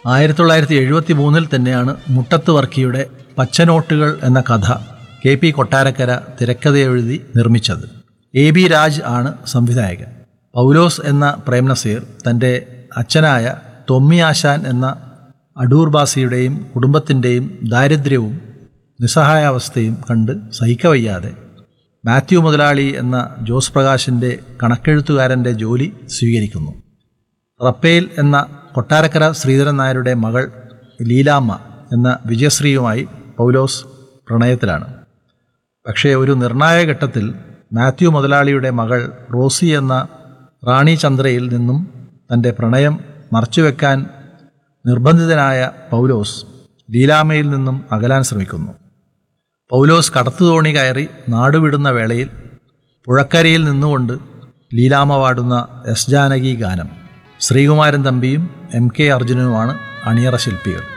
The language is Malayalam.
ആയിരത്തി തൊള്ളായിരത്തി എഴുപത്തി മൂന്നിൽ തന്നെയാണ് മുട്ടത്ത് വർക്കിയുടെ പച്ചനോട്ടുകൾ എന്ന കഥ കെ പി കൊട്ടാരക്കര തിരക്കഥ എഴുതി നിർമ്മിച്ചത് എ ബി രാജ് ആണ് സംവിധായകൻ പൗലോസ് എന്ന പ്രേംനസീർ തൻ്റെ അച്ഛനായ തൊമ്മിയാശാൻ എന്ന അടൂർബാസിയുടെയും കുടുംബത്തിൻ്റെയും ദാരിദ്ര്യവും നിസ്സഹായാവസ്ഥയും കണ്ട് സഹിക്കവയ്യാതെ മാത്യു മുതലാളി എന്ന ജോസ് പ്രകാശിൻ്റെ കണക്കെഴുത്തുകാരൻ്റെ ജോലി സ്വീകരിക്കുന്നു റപ്പേൽ എന്ന കൊട്ടാരക്കര ശ്രീധരൻ നായരുടെ മകൾ ലീലാമ്മ എന്ന വിജയശ്രീയുമായി പൗലോസ് പ്രണയത്തിലാണ് പക്ഷേ ഒരു നിർണായക ഘട്ടത്തിൽ മാത്യു മുതലാളിയുടെ മകൾ റോസി എന്ന റാണി ചന്ദ്രയിൽ നിന്നും തൻ്റെ പ്രണയം മറച്ചുവെക്കാൻ നിർബന്ധിതനായ പൗലോസ് ലീലാമ്മയിൽ നിന്നും അകലാൻ ശ്രമിക്കുന്നു പൗലോസ് കടത്തുതോണി കയറി നാടുവിടുന്ന വേളയിൽ പുഴക്കരയിൽ നിന്നുകൊണ്ട് ലീലാമ്മ പാടുന്ന എസ് ജാനകി ഗാനം ശ്രീകുമാരൻ തമ്പിയും എം കെ അർജുനുമാണ് അണിയറ ശില്പികൾ